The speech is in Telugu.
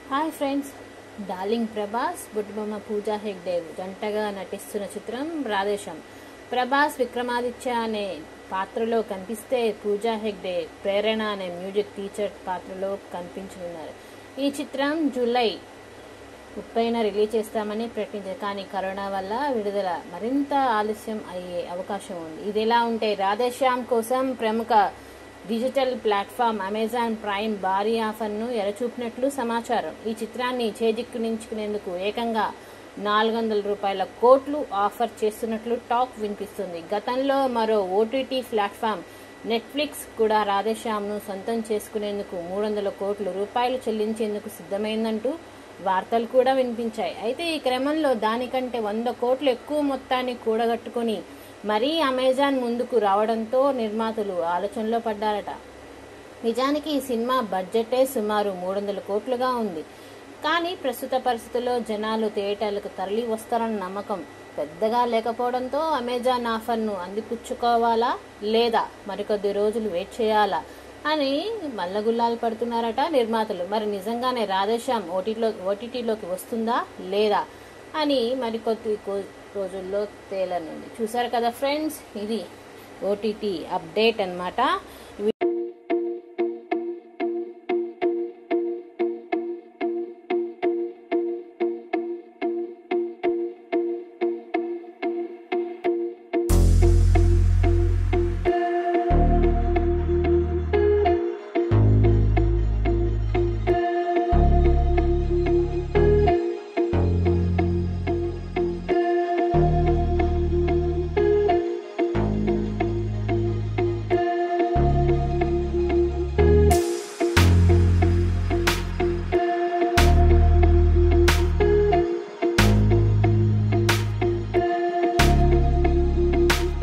హాయ్ ఫ్రెండ్స్ డార్లింగ్ ప్రభాస్ బుడ్డిబొమ్మ పూజా హెగ్డేవ్ జంటగా నటిస్తున్న చిత్రం రాధేశం ప్రభాస్ విక్రమాదిత్య అనే పాత్రలో కనిపిస్తే పూజా హెగ్డే ప్రేరణ అనే మ్యూజిక్ టీచర్ పాత్రలో కనిపించనున్నారు ఈ చిత్రం జూలై ముప్పైన రిలీజ్ చేస్తామని ప్రకటించారు కానీ కరోనా వల్ల విడుదల మరింత ఆలస్యం అయ్యే అవకాశం ఉంది ఇది ఎలా ఉంటే రాధేశ్యామ్ కోసం ప్రముఖ డిజిటల్ ప్లాట్ఫామ్ అమెజాన్ ప్రైమ్ భారీ ఆఫర్ను ఎరచూపినట్లు సమాచారం ఈ చిత్రాన్ని చేజిక్కించుకునేందుకు ఏకంగా నాలుగు వందల రూపాయల కోట్లు ఆఫర్ చేస్తున్నట్లు టాక్ వినిపిస్తుంది గతంలో మరో ఓటీటీ ప్లాట్ఫామ్ నెట్ఫ్లిక్స్ కూడా రాధేశ్యామ్ను సొంతం చేసుకునేందుకు మూడు వందల కోట్ల రూపాయలు చెల్లించేందుకు సిద్ధమైందంటూ వార్తలు కూడా వినిపించాయి అయితే ఈ క్రమంలో దానికంటే వంద కోట్లు ఎక్కువ మొత్తాన్ని కూడగట్టుకుని మరీ అమెజాన్ ముందుకు రావడంతో నిర్మాతలు ఆలోచనలో పడ్డారట నిజానికి ఈ సినిమా బడ్జెటే సుమారు మూడు వందల కోట్లుగా ఉంది కానీ ప్రస్తుత పరిస్థితుల్లో జనాలు థియేటర్లకు తరలి వస్తారన్న నమ్మకం పెద్దగా లేకపోవడంతో అమెజాన్ ఆఫర్ను అందిపుచ్చుకోవాలా లేదా మరికొద్ది రోజులు వెయిట్ చేయాలా అని మల్లగుల్లాలు పడుతున్నారట నిర్మాతలు మరి నిజంగానే రాధేశ్యామ్ ఓటీలో ఓటీటీలోకి వస్తుందా లేదా అని మరికొద్ది కో- రోజుల్లో తేలనుంది చూసారు కదా ఫ్రెండ్స్ ఇది ఓటీటీ అప్డేట్ అన్నమాట